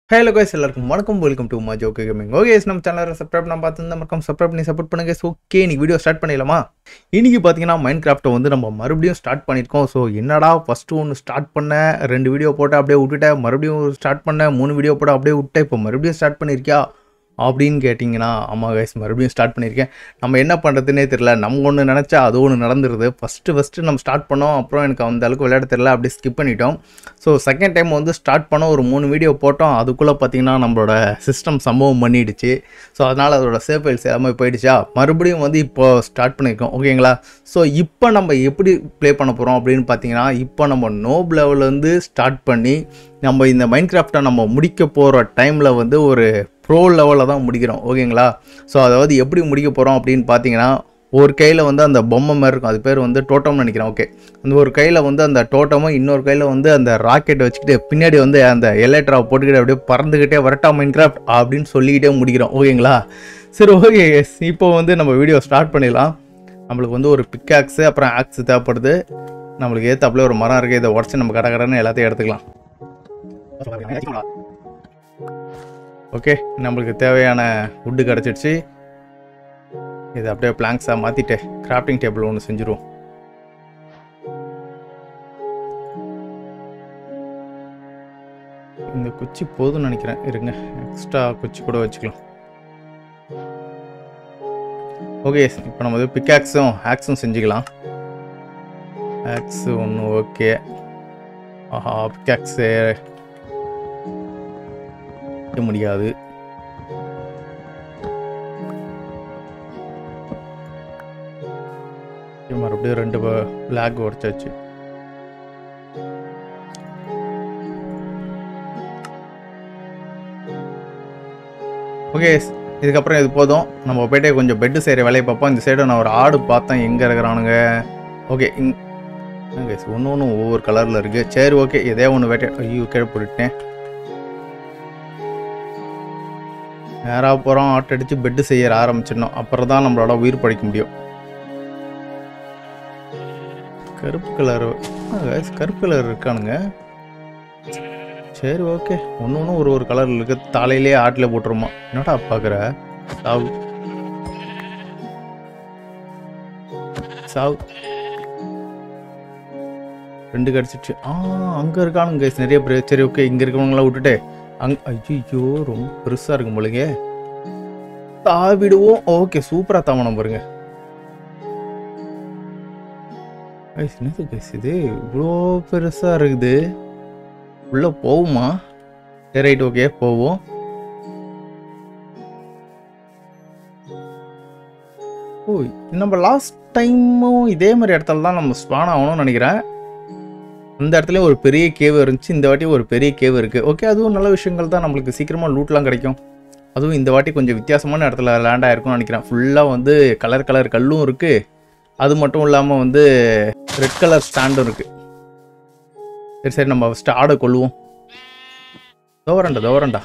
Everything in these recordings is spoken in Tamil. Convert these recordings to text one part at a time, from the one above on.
ஹலோ கைஸ் எல்லாருக்கும் வணக்கம் வெல்கம் டு மாஜ் ஓகே கேமிங் ஓகே நம்ம சேனலை சப்ஸ்கிரைப் நான் பார்த்து மறக்காம சப்ஸ்கிரைப் பண்ணி சப்போர்ட் பண்ணுங்க ஓகே இன்னைக்கு வீடியோ ஸ்டார்ட் பண்ணிடலாமா இன்னைக்கு பார்த்தீங்கன்னா மைண்ட் கிராஃப்ட்டை வந்து நம்ம மறுபடியும் ஸ்டார்ட் பண்ணியிருக்கோம் ஸோ என்னடா ஃபஸ்ட்டு ஒன்று ஸ்டார்ட் பண்ணேன் ரெண்டு வீடியோ போட்டு அப்படியே விட்டுட்டேன் மறுபடியும் ஸ்டார்ட் பண்ணேன் மூணு வீடியோ போட்டு அப்படியே விட்டேன் இப்போ மறுபடியும் ஸ்டார்ட் பண்ணியிருக்கியா அப்படின்னு கேட்டிங்கன்னா ஆமாம் கைஸ் மறுபடியும் ஸ்டார்ட் பண்ணியிருக்கேன் நம்ம என்ன பண்ணுறதுனே தெரில நம்ம ஒன்று நினச்சா அது ஒன்று நடந்துருது ஃபஸ்ட்டு ஃபஸ்ட்டு நம்ம ஸ்டார்ட் பண்ணோம் அப்புறம் எனக்கு அந்த அளவுக்கு விளையாட தெரில அப்படியே ஸ்கிப் பண்ணிட்டோம் ஸோ செகண்ட் டைம் வந்து ஸ்டார்ட் பண்ண ஒரு மூணு வீடியோ போட்டோம் அதுக்குள்ளே பார்த்தீங்கன்னா நம்மளோட சிஸ்டம் சம்பவம் பண்ணிடுச்சு ஸோ அதனால் அதோட சேவ் ஃபைல்ஸ் எல்லாமே போயிடுச்சா மறுபடியும் வந்து இப்போ ஸ்டார்ட் பண்ணியிருக்கோம் ஓகேங்களா ஸோ இப்போ நம்ம எப்படி ப்ளே பண்ண போகிறோம் அப்படின்னு பார்த்தீங்கன்னா இப்போ நம்ம நோப் லெவல்லேருந்து ஸ்டார்ட் பண்ணி நம்ம இந்த மைண்ட் கிராஃப்டை நம்ம முடிக்க போகிற டைமில் வந்து ஒரு ப்ரோ லெவலில் தான் முடிக்கிறோம் ஓகேங்களா ஸோ அதாவது எப்படி முடிக்க போகிறோம் அப்படின்னு பார்த்தீங்கன்னா ஒரு கையில் வந்து அந்த பொம்மை மாதிரி இருக்கும் அது பேர் வந்து டோட்டம்னு நினைக்கிறேன் ஓகே அந்த ஒரு கையில் வந்து அந்த டோட்டமும் இன்னொரு கையில் வந்து அந்த ராக்கெட் வச்சுக்கிட்டு பின்னாடி வந்து அந்த எலக்ட்ரா போட்டுக்கிட்டு அப்படியே பறந்துக்கிட்டே வரட்டா மைண்ட் கிராஃப்ட் அப்படின்னு சொல்லிக்கிட்டே முடிக்கிறோம் ஓகேங்களா சரி ஓகே இப்போ வந்து நம்ம வீடியோ ஸ்டார்ட் பண்ணிடலாம் நம்மளுக்கு வந்து ஒரு பிக்காக்ஸு அப்புறம் ஆக்ஸ் தேவைப்படுது நம்மளுக்கு ஏற்றாப்புல ஒரு மரம் இருக்குது இதை உடச்சி நம்ம கடை கடைன்னு எல்லாத்தையும் எடுத்துக்கலாம் ஓகே நம்மளுக்கு தேவையான வுட்டு கிடச்சிடுச்சு இதை அப்படியே பிளாங்க்ஸாக மாற்றிட்டு கிராஃப்டிங் டேபிள் ஒன்று செஞ்சுருவோம் இந்த குச்சி போதும்னு நினைக்கிறேன் இருங்க எக்ஸ்ட்ரா குச்சி கூட வச்சுக்கலாம் ஓகே இப்போ நம்ம வந்து பிக்காக்ஸும் ஆக்ஸும் செஞ்சுக்கலாம் ஆக்ஸ் ஒன்று ஓகே ஆஹா பிக்காக்ஸு முடியாது மறுபடியும் ரெண்டு லேக் உடச்சாச்சு ஓகே இதுக்கப்புறம் இது போதும் நம்ம போயிட்டே கொஞ்சம் பெட்டு செய்கிற வேலையை பார்ப்போம் இந்த சைடு நான் ஒரு ஆடு பார்த்தேன் எங்கே இருக்கிறானுங்க ஓகே இங் ஒன்று ஒன்று ஒவ்வொரு கலரில் இருக்குது சரி ஓகே இதே ஒன்று வேட்டை ஐயோ கீழே போட்டுட்டேன் நேராக போகிறோம் ஆட்டடிச்சு பெட்டு செய்ய ஆரம்பிச்சிடணும் அப்புறம் தான் நம்மளோட உயிர் படைக்க முடியும் கருப்பு கலர் கருப்பு கலர் இருக்கானுங்க சரி ஓகே ஒன்று ஒன்று ஒரு ஒரு கலர் இருக்கு தலையிலே ஆட்டில் போட்டுருமா என்னடா பார்க்குற சாவு சாவு ரெண்டு கிடச்சிச்சு ஆ அங்கே இருக்கானுங்க நிறைய பேர் சரி ஓகே இங்கே இருக்கவங்களாம் விட்டுட்டு அங் ஐயோ ரொம்ப பெருசாக இருக்கும் போலங்க தாவிடுவோம் ஓகே சூப்பராக தாமனம் பாருங்க கைஸ் என்னது கைஸ் இது இவ்வளோ பெருசாக இருக்குது உள்ளே போகுமா சரி ரைட் ஓகே போவோம் ஓ நம்ம லாஸ்ட் டைமும் இதே மாதிரி இடத்துல தான் நம்ம ஸ்பான் ஆகணும்னு நினைக்கிறேன் அந்த இடத்துல ஒரு பெரிய கேவ் இருந்துச்சு இந்த வாட்டி ஒரு பெரிய கேவ் இருக்குது ஓகே அதுவும் நல்ல விஷயங்கள் தான் நம்மளுக்கு சீக்கிரமாக லூட்லாம் கிடைக்கும் அதுவும் இந்த வாட்டி கொஞ்சம் வித்தியாசமான இடத்துல லேண்ட் ஆயிருக்கும்னு நினைக்கிறேன் ஃபுல்லாக வந்து கலர் கலர் கல்லும் இருக்குது அது மட்டும் இல்லாமல் வந்து ரெட் கலர் ஸ்டாண்டும் இருக்குது சரி சரி நம்ம ஃபஸ்ட்டு ஆடை கொள்ளுவோம் தோரண்டா தோரண்டா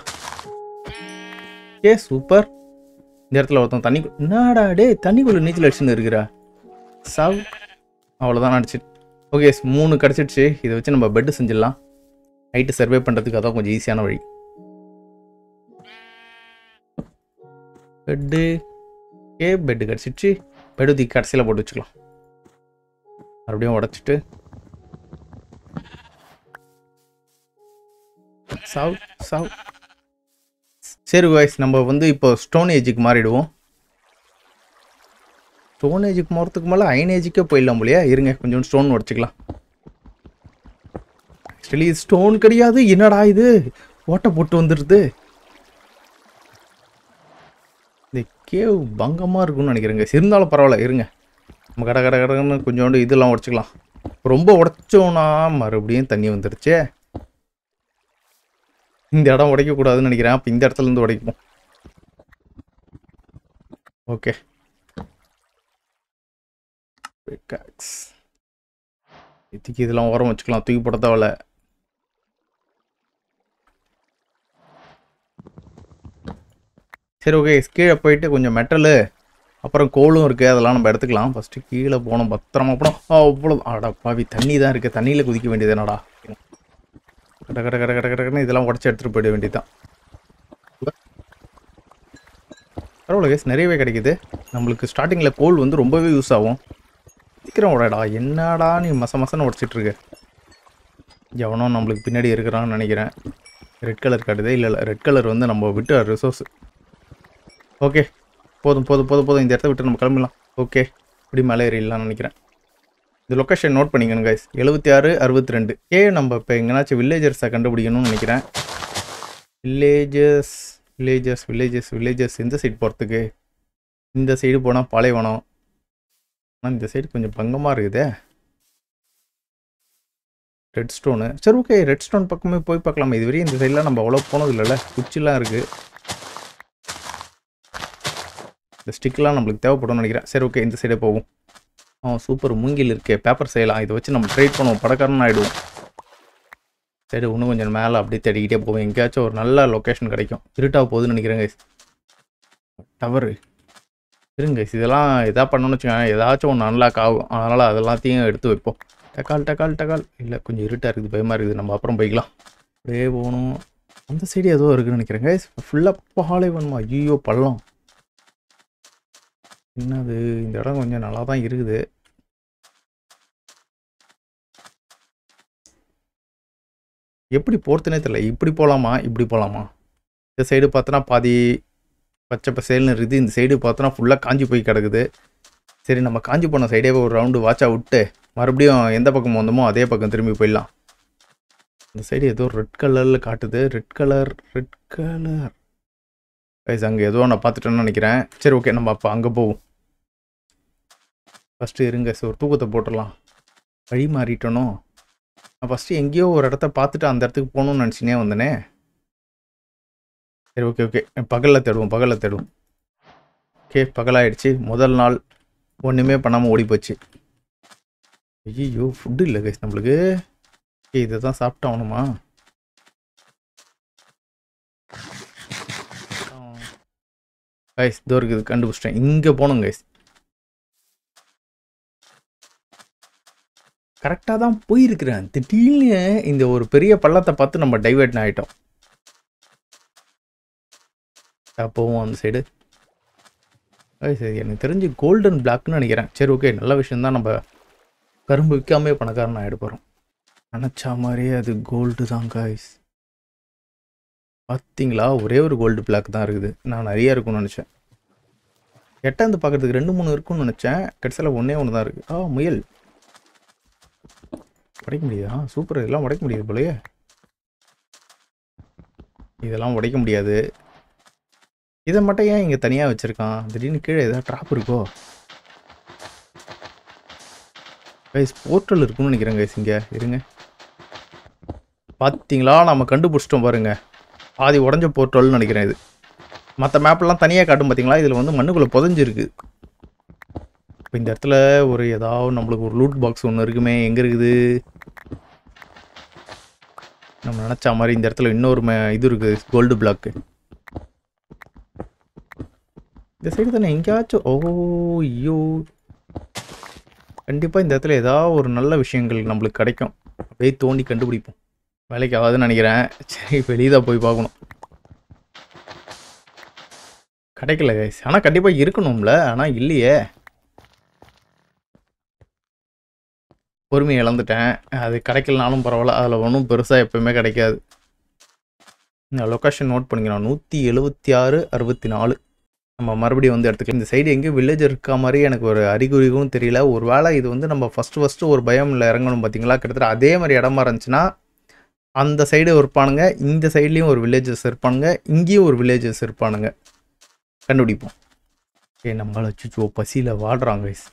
ஏ சூப்பர் இந்த இடத்துல ஒருத்தன் தண்ணி என்னடா டே தண்ணிக்குள்ளே நீச்சல் அடிச்சுன்னு இருக்கிறா சாவ் அவ்வளோதான் அடிச்சு ஓகே மூணு கிடச்சிடுச்சு இதை வச்சு நம்ம பெட்டு செஞ்சிடலாம் நைட்டு சர்வே பண்ணுறதுக்கு அதான் கொஞ்சம் ஈஸியான வழி பெட்டு ஏ பெட்டு கிடச்சிடுச்சு பெட்டு தூக்கி கடைசியில் போட்டு வச்சுக்கலாம் மறுபடியும் உடச்சிட்டு சாவ் சாவ் சரி வாய்ஸ் நம்ம வந்து இப்போ ஸ்டோன் ஏஜுக்கு மாறிடுவோம் ஸ்டோன் ஏஜுக்கு போகிறதுக்கு மேலே அயன் ஏஜுக்கே போயிடலாம் போலியா இருங்க கொஞ்சம் ஸ்டோன் உடச்சிக்கலாம் ஆக்சுவலி ஸ்டோன் கிடையாது என்னடா இது ஓட்டை போட்டு வந்துடுது இந்த கேவ் பங்கமாக இருக்கும்னு நினைக்கிறேங்க இருந்தாலும் பரவாயில்ல இருங்க நம்ம கடை கடை கடைன்னு கொஞ்சோண்டு இதெல்லாம் உடச்சிக்கலாம் ரொம்ப உடச்சோன்னா மறுபடியும் தண்ணி வந்துடுச்சே இந்த இடம் உடைக்கக்கூடாதுன்னு நினைக்கிறேன் அப்போ இந்த இடத்துல இருந்து உடைப்போம் ஓகே பிக்காக்ஸ் இதுக்கு இதெல்லாம் உரம் வச்சுக்கலாம் தூக்கி போட தேவையில்ல சரி ஓகே கீழே போயிட்டு கொஞ்சம் மெட்டலு அப்புறம் கோலும் இருக்குது அதெல்லாம் நம்ம எடுத்துக்கலாம் ஃபஸ்ட்டு கீழே போனோம் பத்திரமா போனோம் அவ்வளோ அடா பாவி தண்ணி தான் இருக்குது தண்ணியில் குதிக்க வேண்டியது என்னடா கட கட கட கட கடன்னு இதெல்லாம் உடச்சி எடுத்துகிட்டு போயிட வேண்டியதுதான் பரவாயில்ல கேஸ் நிறையவே கிடைக்குது நம்மளுக்கு ஸ்டார்டிங்கில் கோல் வந்து ரொம்பவே யூஸ் ஆகும் சீக்கிரம் உடடா என்னடா நீ மச மசன்னு உடச்சிட்டு இருக்க எவனோ நம்மளுக்கு பின்னாடி இருக்கிறான்னு நினைக்கிறேன் ரெட் கலர் காட்டுதே இல்லை இல்லை ரெட் கலர் வந்து நம்ம விட்டு ரிசோர்ஸ் ஓகே போதும் போதும் போதும் போதும் இந்த இடத்த விட்டு நம்ம கிளம்பிடலாம் ஓகே இப்படி மலை ஏறிடலாம்னு நினைக்கிறேன் இந்த லொக்கேஷன் நோட் பண்ணிக்கணும் கைஸ் எழுபத்தி ஆறு அறுபத்தி ரெண்டு ஏ நம்ம இப்போ எங்கேனாச்சும் வில்லேஜர்ஸை கண்டுபிடிக்கணும்னு நினைக்கிறேன் வில்லேஜஸ் வில்லேஜஸ் வில்லேஜஸ் வில்லேஜஸ் எந்த சைடு போகிறதுக்கு இந்த சைடு போனால் பாலைவனம் ஆனால் இந்த சைடு கொஞ்சம் பங்கமாக இருக்குதே ரெட் ஸ்டோனு சரி ஓகே ரெட் ஸ்டோன் பக்கமே போய் பார்க்கலாமா இது வரையும் இந்த சைட்லாம் நம்ம அவ்வளோ போனது இல்லைல்ல குச்சிலாம் இருக்குது இந்த ஸ்டிக்லாம் நம்மளுக்கு தேவைப்படும்னு நினைக்கிறேன் சரி ஓகே இந்த சைடே போவோம் ஆ சூப்பர் மூங்கில் இருக்கே பேப்பர் செய்யலாம் இதை வச்சு நம்ம ட்ரேட் பண்ணுவோம் படக்காரன் ஆகிடுவோம் சரி இன்னும் கொஞ்சம் மேலே அப்படியே தேடிக்கிட்டே போவோம் எங்கேயாச்சும் ஒரு நல்ல லொக்கேஷன் கிடைக்கும் இருட்டாக போகுதுன்னு நினைக்கிறேன் கைஸ் டவரு இருங்க guys, இதெல்லாம் எதா பண்ணணும்னு வச்சுக்கோங்க ஏதாச்சும் ஒன்று அன்லாக் ஆகும் அதனால் அதெல்லாத்தையும் எடுத்து வைப்போம் டக்கால் டக்கால் டக்கால் இல்லை கொஞ்சம் இருட்டாக இருக்குது பயமாக இருக்குது நம்ம அப்புறம் போய்க்கலாம் அப்படியே போகணும் அந்த சைடு ஏதோ இருக்குன்னு நினைக்கிறேன் கைஸ் ஃபுல்லாக பாலைவனமா ஐயோ பள்ளம் என்னது இந்த இடம் கொஞ்சம் நல்லா தான் இருக்குது எப்படி போகிறதுனே தெரியல இப்படி போகலாமா இப்படி போகலாமா இந்த சைடு பார்த்தோன்னா பாதி பச்சை பசேல்னு இருக்குது இந்த சைடு பார்த்தோன்னா ஃபுல்லாக காஞ்சி போய் கிடக்குது சரி நம்ம காஞ்சி போன சைடே ஒரு ரவுண்டு வாட்சா விட்டு மறுபடியும் எந்த பக்கம் வந்தோமோ அதே பக்கம் திரும்பி போயிடலாம் இந்த சைடு ஏதோ ரெட் கலரில் காட்டுது red colour red colour guys அங்கே ஏதோ நான் பார்த்துட்டேன்னு நினைக்கிறேன் சரி ஓகே நம்ம அப்போ அங்கே போவோம் ஃபஸ்ட்டு இருங்க சரி ஒரு தூக்கத்தை போட்டுடலாம் வழி மாறிட்டனோ நான் ஃபஸ்ட்டு எங்கேயோ ஒரு இடத்த பார்த்துட்டு அந்த இடத்துக்கு போகணும்னு நினச்சினே வந்தனே சரி ஓகே ஓகே பகலில் தேடுவோம் பகலில் தேடுவோம் ஓகே பகலாயிடுச்சு முதல் நாள் ஒன்றுமே பண்ணாமல் ஓடி போச்சு ஐயோ ஃபுட்டு இல்லை கைஸ் நம்மளுக்கு ஓகே இதை தான் சாப்பிட்டாகணுமா கைஸ் இதோ இருக்குது கண்டுபிடிச்சிட்டேன் இங்கே போகணும் கைஸ் கரெக்டாக தான் போயிருக்கிறேன் திடீர்னு இந்த ஒரு பெரிய பள்ளத்தை பார்த்து நம்ம டைவர்ட் ஆகிட்டோம் போவோம் அந்த சைடு சரி எனக்கு தெரிஞ்சு கோல்டன் பிளாக்னு நினைக்கிறேன் சரி ஓகே நல்ல விஷயம்தான் நம்ம கரும்பு விற்காமே பணக்காரன் ஆகிட போகிறோம் நினச்சா மாதிரியே அது கோல்டு தான் காய்ஸ் பார்த்தீங்களா ஒரே ஒரு கோல்டு பிளாக் தான் இருக்குது நான் நிறைய இருக்கும்னு நினச்சேன் எட்டாந்து பார்க்கறதுக்கு ரெண்டு மூணு இருக்கும்னு நினச்சேன் கடைசியில் ஒன்றே ஒன்று தான் இருக்குது ஆ முயல் உடைக்க முடியுதா சூப்பர் இதெல்லாம் உடைக்க முடியுது போலயே இதெல்லாம் உடைக்க முடியாது இதை மட்டும் ஏன் இங்கே தனியாக வச்சுருக்கான் திடீர்னு கீழே ஏதாவது ட்ராப் இருக்கோ கைஸ் போர்ட்டல் இருக்குன்னு நினைக்கிறேன் கைஸ் இங்கே இருங்க பார்த்தீங்களா நம்ம கண்டுபிடிச்சிட்டோம் பாருங்க பாதி உடஞ்ச போர்ட்டல்னு நினைக்கிறேன் இது மற்ற மேப்லாம் தனியாக காட்டும் பார்த்தீங்களா இதில் வந்து மண்ணுக்குள்ளே புதஞ்சிருக்கு இப்போ இந்த இடத்துல ஒரு ஏதாவது நம்மளுக்கு ஒரு லூட் பாக்ஸ் ஒன்று இருக்குமே எங்கே இருக்குது நம்ம நினச்ச மாதிரி இந்த இடத்துல இன்னொரு ம இது இருக்குது கோல்டு பிளாக்கு இந்த சைடு தானே எங்கேயாச்சும் ஓ ஐயோ கண்டிப்பாக இந்த இடத்துல ஏதாவது ஒரு நல்ல விஷயங்கள் நம்மளுக்கு கிடைக்கும் அப்படியே தோண்டி கண்டுபிடிப்போம் வேலைக்கு ஆகாதுன்னு நினைக்கிறேன் சரி வெளியே தான் போய் பார்க்கணும் கிடைக்கல கைஸ் ஆனால் கண்டிப்பாக இருக்கணும்ல ஆனால் இல்லையே பொறுமையை இழந்துட்டேன் அது கிடைக்கலனாலும் பரவாயில்ல அதில் ஒன்றும் பெருசாக எப்பயுமே கிடைக்காது இந்த லொக்கேஷன் நோட் பண்ணிக்கலாம் நூற்றி எழுபத்தி ஆறு அறுபத்தி நாலு நம்ம மறுபடியும் வந்து எடுத்துக்கலாம் இந்த சைடு எங்கேயும் வில்லேஜ் இருக்க மாதிரி எனக்கு ஒரு அறிகுறிகளும் தெரியல ஒரு வேளை இது வந்து நம்ம ஃபஸ்ட்டு ஃபஸ்ட்டு ஒரு பயமில் இறங்கணும் பார்த்தீங்களா கிட்டத்தட்ட அதே மாதிரி இடமா இருந்துச்சுன்னா அந்த சைடு இருப்பானுங்க இந்த சைட்லேயும் ஒரு வில்லேஜஸ் இருப்பானுங்க இங்கேயும் ஒரு வில்லேஜஸ் இருப்பானுங்க கண்டுபிடிப்போம் ஏ நம்மளால சுச்சோ பசியில் வாடுறாங்க guys.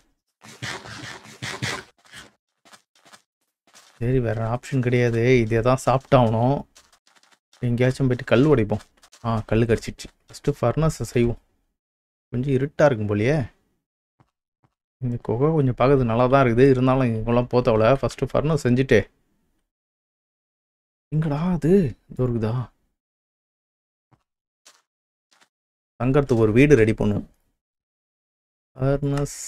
சரி வேற ஆப்ஷன் கிடையாது இதே தான் சாப்பிட்டாகணும் எங்கேயாச்சும் போயிட்டு கல் உடைப்போம் ஆ கல் கடிச்சிடுச்சு ஃபஸ்ட்டு ஃபர்னஸை செய்வோம் கொஞ்சம் இருட்டாக இருக்கும் போலயே இந்த குகை கொஞ்சம் பார்க்கறது நல்லா தான் இருக்குது இருந்தாலும் இங்கெல்லாம் போத்தவல ஃபஸ்ட்டு ஃபர்னஸ் செஞ்சுட்டு எங்கடா அது இது இருக்குதா தங்கறதுக்கு ஒரு வீடு ரெடி பண்ணுவோம் ஃபர்னஸ்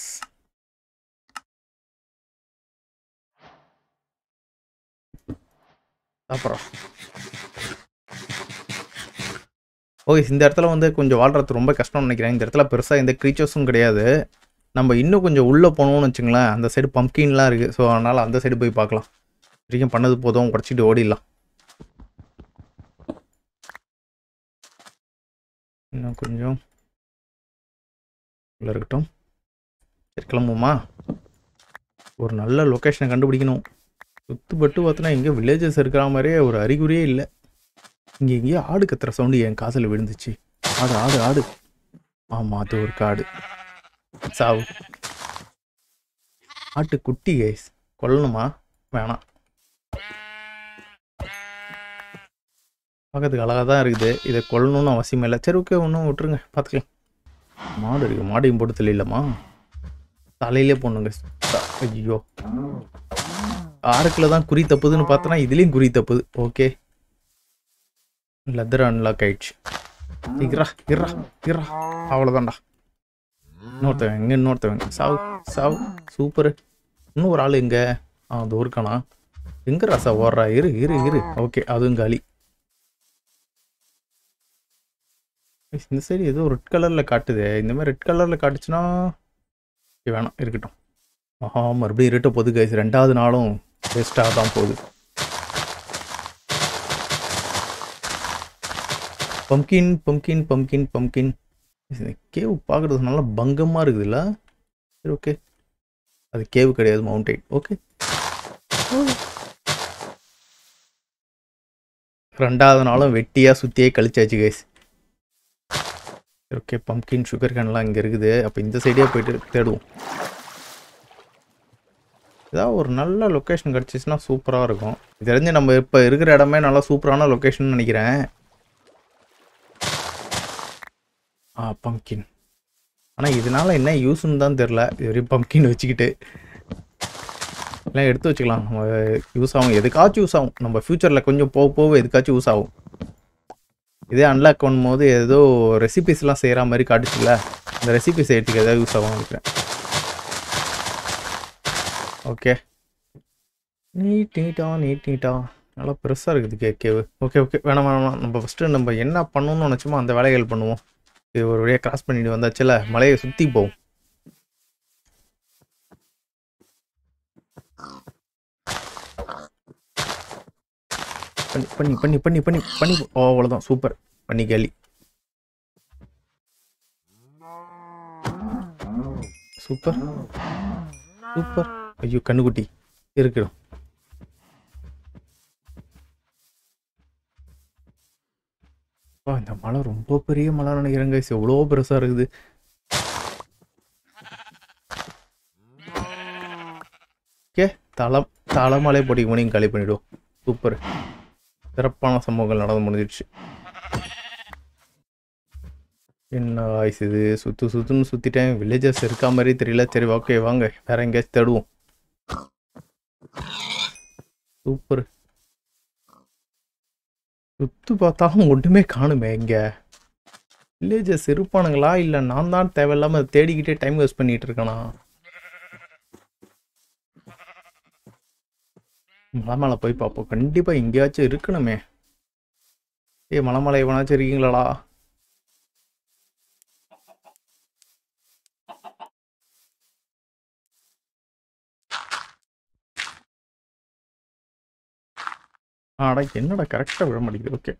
அப்புறம் ஓகே இந்த இடத்துல வந்து கொஞ்சம் வாழ்றது ரொம்ப கஷ்டம்னு நினைக்கிறேன் இந்த இடத்துல பெருசாக எந்த க்ரீச்சர்ஸும் கிடையாது நம்ம இன்னும் கொஞ்சம் உள்ளே போனோம்னு வச்சுங்களேன் அந்த சைடு பம்ப்கின்லாம் இருக்குது ஸோ அதனால் அந்த சைடு போய் பார்க்கலாம் வரைக்கும் பண்ணது போதும் குறைச்சிட்டு ஓடிடலாம் இன்னும் கொஞ்சம் உள்ள இருக்கட்டும் சரி கிளம்புமா ஒரு நல்ல லொக்கேஷனை கண்டுபிடிக்கணும் சுத்துப்பட்டு பார்த்தோன்னா எங்கே வில்லேஜஸ் இருக்கிற மாதிரியே ஒரு அறிகுறியே இல்லை இங்கே எங்கேயோ ஆடு கத்துற சவுண்டு என் காசில் விழுந்துச்சு ஆடு ஆடு ஆடு ஆமாம் அது ஒரு காடு சாவு ஆட்டு குட்டி கைஸ் கொல்லணுமா வேணாம் பார்க்கறதுக்கு அழகாக தான் இருக்குது இதை கொல்லணும்னு அவசியம் இல்லை சரி ஓகே ஒன்றும் விட்டுருங்க பார்த்துக்கலாம் மாடு இருக்குது மாடையும் போட்டு தெரியலம்மா தலையிலே போடணுங்க ஐயோ ஆறுக்குள்ள தான் குறி தப்புதுன்னு பார்த்தோன்னா இதுலேயும் குறி தப்புது ஓகே லெதர் அன்லாக் ஆயிடுச்சு இறா இறா இறா அவ்வளோதான்டா இன்னொருத்தவன் எங்கே இன்னொருத்தவன் சாவு சாவு சூப்பரு இன்னும் ஒரு ஆள் எங்க ஆ அது இருக்கானா எங்க ராசா ஓடுறா இரு இரு இரு ஓகே அதுவும் காலி இந்த சைடு ஏதோ ரெட் கலரில் காட்டுதே இந்த மாதிரி ரெட் கலரில் காட்டுச்சுன்னா சரி, வேணாம் இருக்கட்டும் ஆஹா மறுபடியும் இருட்ட போகுது கைஸ் ரெண்டாவது நாளும் வேஸ்ட்டாக தான் போகுது pumpkin pumpkin pumpkin pumpkin cave பார்க்குறது நல்லா பங்கமாக இருக்குதுல்ல சரி ஓகே அது கேவ் கிடையாது மவுண்டெயின் ஓகே ரெண்டாவது நாளும் வெட்டியாக சுற்றியே கழிச்சாச்சு கைஸ் ஓகே பம்கின் சுகர் கேன்லாம் இங்கே இருக்குது அப்போ இந்த சைடே போயிட்டு தேடுவோம் ஏதாவது ஒரு நல்ல லொக்கேஷன் கிடச்சிச்சுன்னா சூப்பராக இருக்கும் இது தெரிஞ்சு நம்ம இப்போ இருக்கிற இடமே நல்லா சூப்பரான லொக்கேஷன் நினைக்கிறேன் ஆ பம்கின் ஆனால் இதனால என்ன யூஸ்ன்னு தான் தெரில இது வரையும் பம்கின் வச்சுக்கிட்டு எல்லாம் எடுத்து வச்சுக்கலாம் நம்ம யூஸ் ஆகும் எதுக்காச்சும் யூஸ் ஆகும் நம்ம ஃப்யூச்சரில் கொஞ்சம் போக போக எதுக்காச்சும் யூஸ் ஆகும் இதே அன்லாக் பண்ணும்போது ஏதோ ரெசிபிஸ்லாம் செய்கிற மாதிரி காட்டுச்சுல்ல இந்த ரெசிபி செய்யறதுக்கு ஏதாவது யூஸ் ஆகும் நினைக்கிறேன் ஓகே நீட் நீட்டா நீட் நீட்டா நல்லா பெருசாக இருக்குது கே கேவு ஓகே ஓகே வேணாம் வேணாம் வேணாம். நம்ம ஃபஸ்ட்டு நம்ம என்ன பண்ணணும்னு நினச்சோமோ அந்த வேலைகள் பண்ணுவோம் இது ஒரு வழியாக கிராஸ் பண்ணிட்டு வந்தாச்சுல மலையை சுற்றி போவோம் பண்ணி பண்ணி பண்ணி பண்ணி பண்ணி பண்ணி ஓ அவ்வளோதான் சூப்பர் பண்ணி கேலி சூப்பர் சூப்பர் ஐயோ கண்ணுக்குட்டி இருக்கணும் ஆ இந்த மலை ரொம்ப பெரிய மலை நினைக்கிறேங்க எவ்வளோ பெருசாக இருக்குது ஓகே தலம் தலமலை போட்டிக்கு மணியும் காலி பண்ணிவிடுவோம் சூப்பர் சிறப்பான சம்பவங்கள் நடந்து முடிஞ்சிடுச்சு என்ன ஆயிஸ் இது சுத்து சுத்துன்னு சுத்திட்டேன் வில்லேஜஸ் இருக்கா மாதிரி தெரியல சரி ஓகே வாங்க வேற எங்கேயாச்சும் தேடுவோம் சூப்பர் சுத்து பார்த்தாலும் ஒன்றுமே காணுமே இங்க வில்லேஜஸ் இருப்பானுங்களா இல்லை நான் தான் தேவையில்லாம அதை தேடிக்கிட்டே டைம் வேஸ்ட் பண்ணிட்டு இருக்கேனா மலை மேலே போய் பார்ப்போம் கண்டிப்பாக எங்கேயாச்சும் இருக்கணுமே ஏய் மலை மேலே எவனாச்சும் இருக்கீங்களாடா ஆடா என்னடா கரெக்டாக விட மாட்டேங்குது ஓகே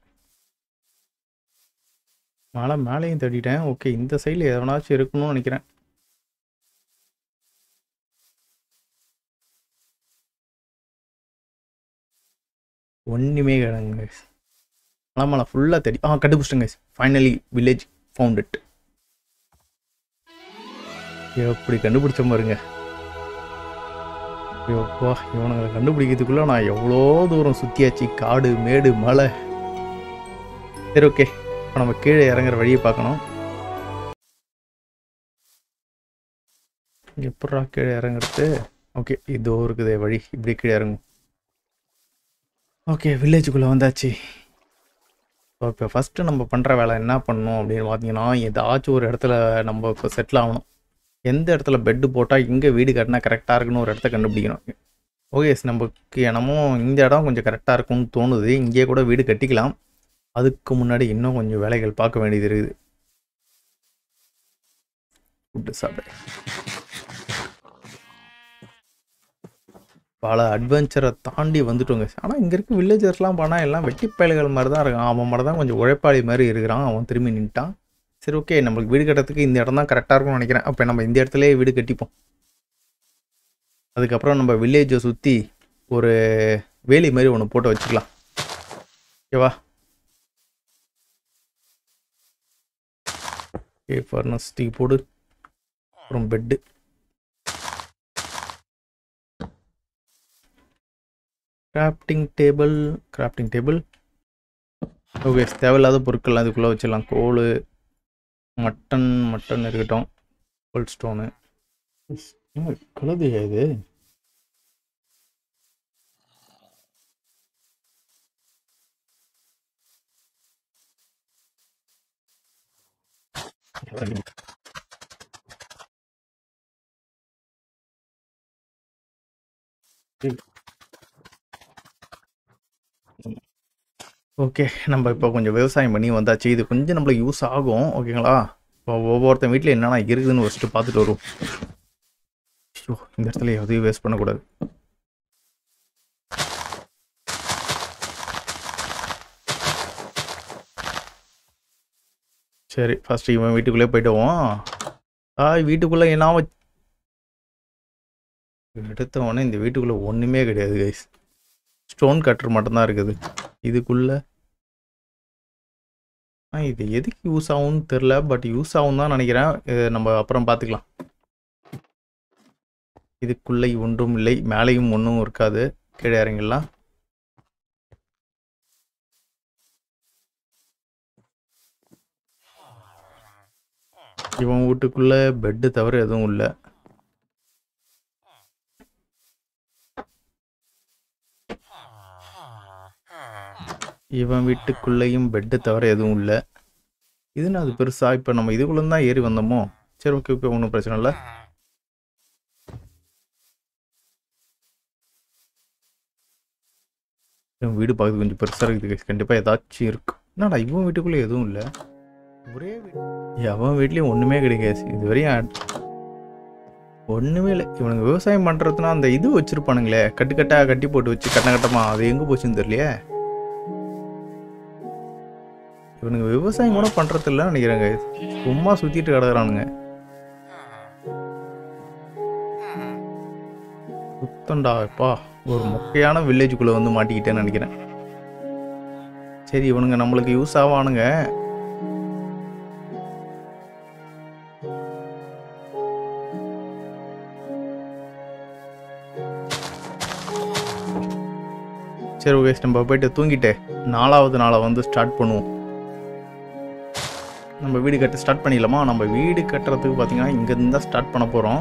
மலை மேலேயும் தேடிட்டேன் ஓகே இந்த சைடில் எவனாச்சும் இருக்கணும்னு நினைக்கிறேன் ஒன்றுமே கிடையாதுங்க guys. மலை மலை ஃபுல்லாக தேடி ஆ கண்டுபிடிச்சிட்டேங்க ஃபைனலி வில்லேஜ் ஃபவுண்ட் இட் எப்படி கண்டுபிடிச்ச பாருங்க ஐயோப்பா இவனுங்களை கண்டுபிடிக்கிறதுக்குள்ள நான் எவ்வளோ தூரம் சுற்றியாச்சு காடு மேடு மலை சரி ஓகே இப்போ நம்ம கீழே இறங்குற வழியை பார்க்கணும் எப்படா கீழே இறங்குறது ஓகே இதோ இருக்குதே வழி இப்படி கீழே இறங்கும் ஓகே வில்லேஜுக்குள்ளே வந்தாச்சு இப்போ ஃபஸ்ட்டு நம்ம பண்ணுற வேலை என்ன பண்ணணும் அப்படின்னு பார்த்தீங்கன்னா ஏதாச்சும் ஒரு இடத்துல நம்ம இப்போ செட்டில் ஆகணும் எந்த இடத்துல பெட்டு போட்டால் எங்கே வீடு கட்டினா கரெக்டாக இருக்குன்னு ஒரு இடத்த கண்டுபிடிக்கணும் ஓகே நமக்கு என்னமோ இந்த இடம் கொஞ்சம் கரெக்டாக இருக்கும்னு தோணுது இங்கேயே கூட வீடு கட்டிக்கலாம் அதுக்கு முன்னாடி இன்னும் கொஞ்சம் வேலைகள் பார்க்க வேண்டியது இருக்குது ஃபுட்டு சாப்பிட பல அட்வென்ச்சரை தாண்டி வந்துட்டோங்க ஆனால் இங்கே இருக்க வில்லேஜர்ஸ்லாம் பண்ணால் எல்லாம் வெட்டி பயல்கள் மாதிரி தான் இருக்கான் அவன் மட்டும் தான் கொஞ்சம் உழைப்பாளி மாதிரி இருக்கிறான் அவன் திரும்பி நின்ட்டான் சரி ஓகே நம்மளுக்கு வீடு கட்டுறதுக்கு இந்த இடம் தான் கரெக்டாக இருக்கும்னு நினைக்கிறேன் அப்போ நம்ம இந்த இடத்துலயே வீடு கட்டிப்போம் அதுக்கப்புறம் நம்ம வில்லேஜை சுற்றி ஒரு வேலி மாதிரி ஒன்று போட்டு வச்சுக்கலாம் ஓகேவா ஓகே ஃபர்னஸ் டீ போடு அப்புறம் bed crafting table crafting table okay தேவையில்லாத பொருட்கள்லாம் இதுக்குள்ளே வச்சிடலாம் கோல் மட்டன் மட்டன் இருக்கட்டும் கோல் ஸ்டோனு கழுதையா இது ஓகே நம்ம இப்போ கொஞ்சம் விவசாயம் பண்ணி வந்தாச்சு இது கொஞ்சம் நம்மளுக்கு யூஸ் ஆகும் ஓகேங்களா இப்போ ஒவ்வொருத்தன் வீட்டில் என்னென்ன இருக்குதுன்னு ஃபஸ்ட்டு பார்த்துட்டு வருவோம் ஐயோ இந்த இடத்துல எதையும் வேஸ்ட் பண்ணக்கூடாது சரி ஃபஸ்ட்டு இவன் வீட்டுக்குள்ளே போயிட்டுவோம் ஆ வீட்டுக்குள்ளே என்ன வச் எடுத்தவொடனே இந்த வீட்டுக்குள்ளே ஒன்றுமே கிடையாது கைஸ் ஸ்டோன் கட்டர் மட்டும்தான் இருக்குது இதுக்குள்ள ஆ இது எதுக்கு யூஸ் ஆகும்னு தெரில பட் யூஸ் ஆகும் தான் நினைக்கிறேன் இது நம்ம அப்புறம் பார்த்துக்கலாம் இதுக்குள்ளே ஒன்றும் இல்லை மேலேயும் ஒன்றும் இருக்காது கீழே இறங்கிடலாம் இவன் வீட்டுக்குள்ள பெட்டு தவிர எதுவும் இல்லை இவன் வீட்டுக்குள்ளேயும் பெட்டு தவிர எதுவும் இல்லை இதுன்னு அது பெருசா இப்போ நம்ம இதுக்குள்ள தான் ஏறி வந்தோமோ சரி ஓகே ஓகே ஒன்றும் பிரச்சனை இல்லை இவன் வீடு பார்க்கறது கொஞ்சம் பெருசாக இருக்குது கண்டிப்பாக ஏதாச்சும் இருக்கும் என்னடா இவன் வீட்டுக்குள்ளே எதுவும் இல்லை ஒரே வீடு அவன் வீட்லேயும் ஒன்றுமே கிடைக்காது இது வரையும் ஒன்றுமே இல்லை இவனுங்க விவசாயம் பண்ணுறதுனா அந்த இது வச்சுருப்பானுங்களே கட்டு கட்டாக கட்டி போட்டு வச்சு கட்ட கட்டமாக அது எங்கே போச்சுன்னு தெரியலையே இவனுங்க விவசாயம் கூட பண்றது இல்லைன்னு நினைக்கிறேங்க சும்மா சுத்திட்டு கிடக்குறானுங்க சுத்தண்டாப்பா ஒரு மொக்கையான வில்லேஜுக்குள்ள வந்து மாட்டிக்கிட்டேன்னு நினைக்கிறேன் சரி இவனுங்க நம்மளுக்கு யூஸ் ஆவானுங்க சரி ஓகே நம்ம போயிட்டு தூங்கிட்டு நாலாவது நாளை வந்து ஸ்டார்ட் பண்ணுவோம் நம்ம வீடு கட்ட ஸ்டார்ட் பண்ணிடலாமா நம்ம வீடு கட்டுறதுக்கு பார்த்தீங்கன்னா இங்கேருந்து தான் ஸ்டார்ட் பண்ண போகிறோம்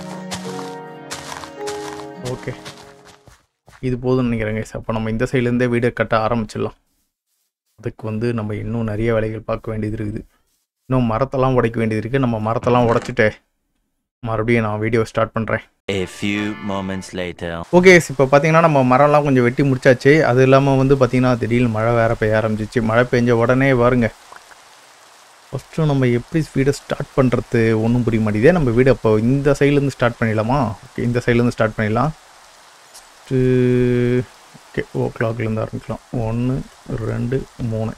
ஓகே இது போதும்னு நினைக்கிறேங்க அப்போ நம்ம இந்த சைட்லேருந்தே வீடு கட்ட ஆரம்பிச்சிடலாம் அதுக்கு வந்து நம்ம இன்னும் நிறைய வேலைகள் பார்க்க வேண்டியது இருக்குது இன்னும் மரத்தெல்லாம் உடைக்க வேண்டியது இருக்குது நம்ம மரத்தெல்லாம் உடைச்சிட்டு மறுபடியும் நான் வீடியோ ஸ்டார்ட் பண்ணுறேன் A few moments later. Okay இப்போ பார்த்தீங்கன்னா நம்ம மரம்லாம் கொஞ்சம் வெட்டி முடிச்சாச்சு அது இல்லாமல் வந்து பார்த்தீங்கன்னா திடீர்னு மழை வேற பெய்ய ஆரம்பிச்சிச்சு மழை பெஞ்ச உடனே வருங்க ஃபஸ்ட்டு நம்ம எப்படி வீடை ஸ்டார்ட் பண்ணுறது ஒன்றும் புரிய மாட்டேங்குதே நம்ம வீடு அப்போ இந்த சைட்லேருந்து ஸ்டார்ட் பண்ணிடலாமா ஓகே இந்த சைட்லேருந்து ஸ்டார்ட் பண்ணிடலாம் ஃபஸ்ட்டு ஓகே ஓ கிளாக்லேருந்து ஆரம்பிக்கலாம் ஒன்று ரெண்டு மூணு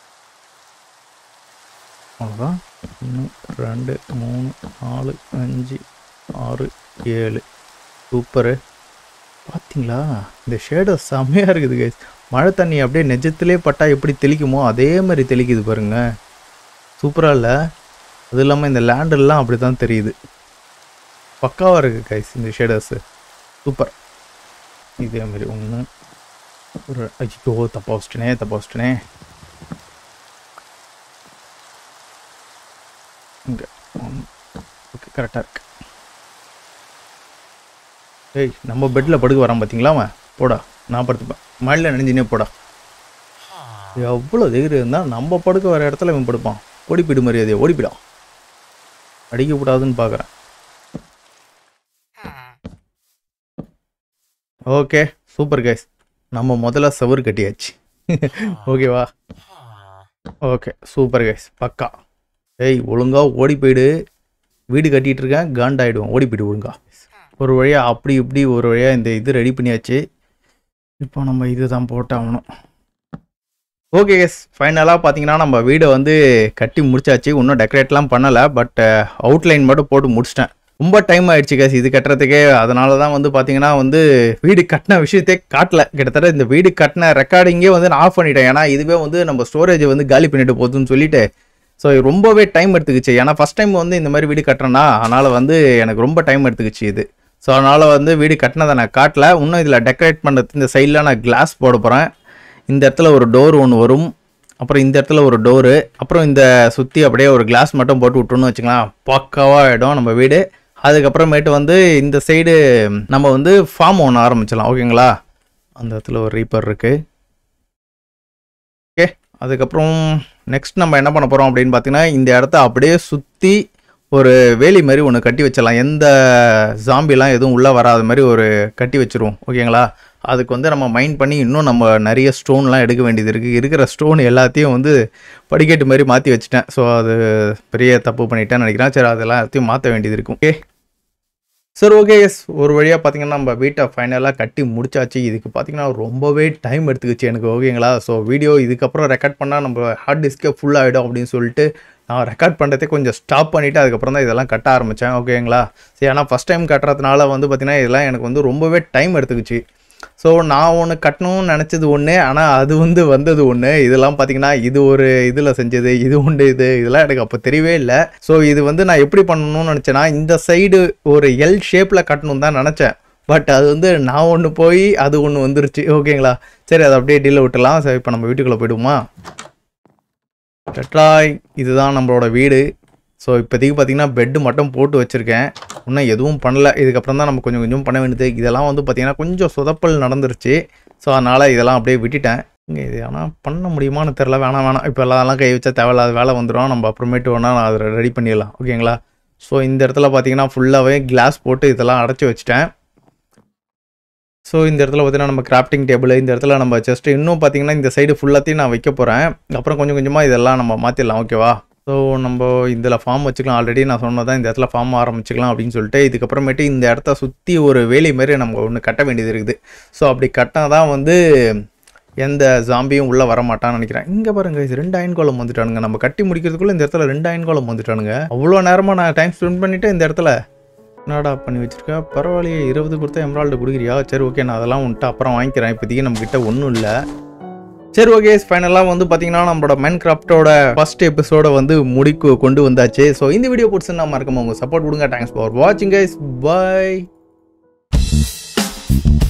அவ்வளோதான் ஒன்று ரெண்டு மூணு நாலு அஞ்சு ஆறு ஏழு சூப்பரு பார்த்தீங்களா இந்த ஷேடோ செம்மையாக இருக்குது கைஸ் மழை தண்ணி அப்படியே நெஜத்திலே பட்டா எப்படி தெளிக்குமோ அதே மாதிரி தெளிக்குது பாருங்க சூப்பராக இல்லை அது இல்லாமல் இந்த லேண்டெல்லாம் அப்படி தான் தெரியுது பக்காவாக இருக்குது கைஸ் இந்த ஷேடர்ஸு சூப்பர் இதே மாதிரி ஒன்று ஒரு ஐயோ தப்பா வச்சிட்டனே தப்பா வச்சிட்டனே இங்கே ஓகே கரெக்டாக இருக்கு ஏய் நம்ம பெட்டில் படுக்க வரான் பார்த்தீங்களா அவன் போடா நான் படுத்துப்பேன் மழையில் நினைஞ்சினே போடா எவ்வளோ தைரியம் இருந்தால் நம்ம படுக்க வர இடத்துல இவன் படுப்பான் ஓடிப்பிடு மரியாதையை ஓடிப்பிடான் அடிக்கக்கூடாதுன்னு பார்க்குறேன் ஓகே சூப்பர் கைஸ் நம்ம முதல்ல சவுறு கட்டியாச்சு ஓகேவா ஓகே சூப்பர் கைஸ் பக்கா ஏய் ஒழுங்கா ஓடி போயிடு வீடு கட்டிட்டு இருக்கேன் காண்டாயிடுவோம் ஓடி போயிடு ஒழுங்கா ஒரு வழியாக அப்படி இப்படி ஒரு வழியாக இந்த இது ரெடி பண்ணியாச்சு இப்போ நம்ம இது தான் போட்டாகணும் ஓகே எஸ் ஃபைனலாக பார்த்தீங்கன்னா நம்ம வீடை வந்து கட்டி முடிச்சாச்சு இன்னும் டெக்கரேட்லாம் பண்ணலை பட் அவுட்லைன் மட்டும் போட்டு முடிச்சிட்டேன் ரொம்ப டைம் ஆயிடுச்சு கேஸ் இது கட்டுறதுக்கே அதனால தான் வந்து பார்த்தீங்கன்னா வந்து வீடு கட்டின விஷயத்தே காட்டல கிட்டத்தட்ட இந்த வீடு கட்டின ரெக்கார்டிங்கே வந்து நான் ஆஃப் பண்ணிட்டேன் ஏன்னா இதுவே வந்து நம்ம ஸ்டோரேஜ் வந்து காலி பண்ணிட்டு போகுதுன்னு சொல்லிட்டு ஸோ ரொம்பவே டைம் எடுத்துக்கிச்சு ஏன்னா ஃபஸ்ட் டைம் வந்து இந்த மாதிரி வீடு கட்டுறேன்னா அதனால் வந்து எனக்கு ரொம்ப டைம் எடுத்துக்கிச்சு இது ஸோ அதனால் வந்து வீடு கட்டினதை நான் காட்டல இன்னும் இதில் டெக்கரேட் பண்ணுறது இந்த சைடில் நான் கிளாஸ் போட போகிறேன் இந்த இடத்துல ஒரு டோர் ஒன்று வரும் அப்புறம் இந்த இடத்துல ஒரு டோரு அப்புறம் இந்த சுற்றி அப்படியே ஒரு கிளாஸ் மட்டும் போட்டு விட்டோம்னு வச்சுக்கலாம் பக்காவாக ஆகிடும் நம்ம வீடு அதுக்கப்புறமேட்டு வந்து இந்த சைடு நம்ம வந்து ஃபார்ம் ஒன்று ஆரம்பிச்சிடலாம் ஓகேங்களா அந்த இடத்துல ஒரு ரீப்பர் இருக்குது ஓகே அதுக்கப்புறம் நெக்ஸ்ட் நம்ம என்ன பண்ண போகிறோம் அப்படின்னு பார்த்தீங்கன்னா இந்த இடத்த அப்படியே சுற்றி ஒரு வேலி மாதிரி ஒன்று கட்டி வச்சிடலாம் எந்த ஜாம்பிலாம் எதுவும் உள்ளே வராத மாதிரி ஒரு கட்டி வச்சிருவோம் ஓகேங்களா அதுக்கு வந்து நம்ம மைண்ட் பண்ணி இன்னும் நம்ம நிறைய ஸ்டோன்லாம் எடுக்க வேண்டியது இருக்குது இருக்கிற ஸ்டோன் எல்லாத்தையும் வந்து படிக்கட்டு மாதிரி மாற்றி வச்சுட்டேன் ஸோ அது பெரிய தப்பு பண்ணிட்டேன்னு நினைக்கிறேன் சரி அதெல்லாம் எல்லாத்தையும் மாற்ற வேண்டியது இருக்கும் ஓகே சரி ஓகே எஸ் ஒரு வழியாக பார்த்தீங்கன்னா நம்ம வீட்டை ஃபைனலாக கட்டி முடிச்சாச்சு இதுக்கு பார்த்தீங்கன்னா ரொம்பவே டைம் எடுத்துக்கிச்சு எனக்கு ஓகேங்களா ஸோ வீடியோ இதுக்கப்புறம் ரெக்கார்ட் பண்ணால் நம்ம ஹார்ட் டிஸ்கே ஃபுல் ஆகிடும் அப்படின்னு சொல்லிட்டு நான் ரெக்கார்ட் பண்ணுறதே கொஞ்சம் ஸ்டாப் பண்ணிவிட்டு அதுக்கப்புறம் தான் இதெல்லாம் கட்ட ஆரம்பித்தேன் ஓகேங்களா சரி ஆனால் ஃபஸ்ட் டைம் கட்டுறதுனால வந்து பார்த்திங்கன்னா இதெல்லாம் எனக்கு வந்து ரொம்பவே டைம் எடுத்துக்கிச்சு ஸோ நான் ஒன்று கட்டணும்னு நினச்சது ஒன்று ஆனால் அது வந்து வந்தது ஒன்று இதெல்லாம் பார்த்தீங்கன்னா இது ஒரு இதில் செஞ்சது இது உண்டு இது இதெல்லாம் எனக்கு அப்போ தெரியவே இல்லை ஸோ இது வந்து நான் எப்படி பண்ணணும்னு நினச்சேன்னா இந்த சைடு ஒரு எல் ஷேப்பில் கட்டணும் தான் நினச்சேன் பட் அது வந்து நான் ஒன்று போய் அது ஒன்று வந்துருச்சு ஓகேங்களா சரி அதை அப்படியே டீல விட்டுலாம் சரி இப்போ நம்ம வீட்டுக்குள்ளே போயிடுவோமா டெட்ராய் இதுதான் நம்மளோட வீடு ஸோ இப்போதைக்கு பார்த்தீங்கன்னா பெட்டு மட்டும் போட்டு வச்சுருக்கேன் இன்னும் எதுவும் பண்ணல இதுக்கப்புறம் தான் நம்ம கொஞ்சம் கொஞ்சம் பண்ண வேண்டியது இதெல்லாம் வந்து பார்த்திங்கன்னா கொஞ்சம் சொதப்பல் நடந்துருச்சு ஸோ அதனால் இதெல்லாம் அப்படியே விட்டுட்டேன் இங்கே இது ஆனால் பண்ண முடியுமான்னு தெரில வேணாம் வேணாம் இப்போ எல்லாம் கை வச்சா தேவையில்லாத வேலை வந்துடும் நம்ம அப்புறமேட்டு வேணால் நான் அதை ரெடி பண்ணிடலாம் ஓகேங்களா ஸோ இந்த இடத்துல பார்த்தீங்கன்னா ஃபுல்லாகவே கிளாஸ் போட்டு இதெல்லாம் அடைச்சி வச்சுட்டேன் ஸோ இந்த இடத்துல பார்த்தீங்கன்னா நம்ம கிராஃப்டிங் டேபிள் இந்த இடத்துல நம்ம ஜஸ்ட் இன்னும் பார்த்தீங்கன்னா இந்த சைடு ஃபுல்லாத்தையும் நான் வைக்க போகிறேன் அப்புறம் கொஞ்சம் கொஞ்சமாக இதெல்லாம் நம்ம மாற்றிடலாம் ஓகேவா ஸோ நம்ம இதில் ஃபார்ம் வச்சுக்கலாம் ஆல்ரெடி நான் சொன்னதான் இந்த இடத்துல ஃபார்ம் ஆரம்பிச்சுக்கலாம் அப்படின்னு சொல்லிட்டு இதுக்கப்புறமேட்டு இந்த இடத்த சுற்றி ஒரு வேலி மாதிரி நம்ம ஒன்று கட்ட வேண்டியது இருக்குது ஸோ அப்படி கட்டினா தான் வந்து எந்த ஜாம்பியும் உள்ளே வரமாட்டான்னு நினைக்கிறேன் இங்கே பாருங்க இது ரெண்டு அயன் கோலம் வந்துட்டானுங்க நம்ம கட்டி முடிக்கிறதுக்குள்ளே இந்த இடத்துல ரெண்டு அயன் கோலம் வந்துட்டானுங்க அவ்வளோ நேரமாக நான் டைம் ஸ்பெண்ட் பண்ணிவிட்டு இந்த இடத்துல என்னடா பண்ணி வச்சிருக்க பரவாயில்லையே இருபது கொடுத்தா எம்ராய்டு கொடுக்குறியா சரி ஓகே நான் அதெல்லாம் வந்துட்டு அப்புறம் வாங்கிக்கிறேன் இப்போதைக்கு நம்மக்கிட்ட ஒன்றும் இல்லை சரி ஓகே ஃபைனலாக வந்து பார்த்தீங்கன்னா நம்மளோட மைன் கிராஃப்டோட ஃபர்ஸ்ட் எபிசோட வந்து முடிக்கு கொண்டு வந்தாச்சு ஸோ இந்த வீடியோ பிடிச்சிருந்தா மறக்காம உங்க சப்போர்ட் கொடுங்க தேங்க்ஸ் ஃபார் வாட்சிங் கைஸ் பாய்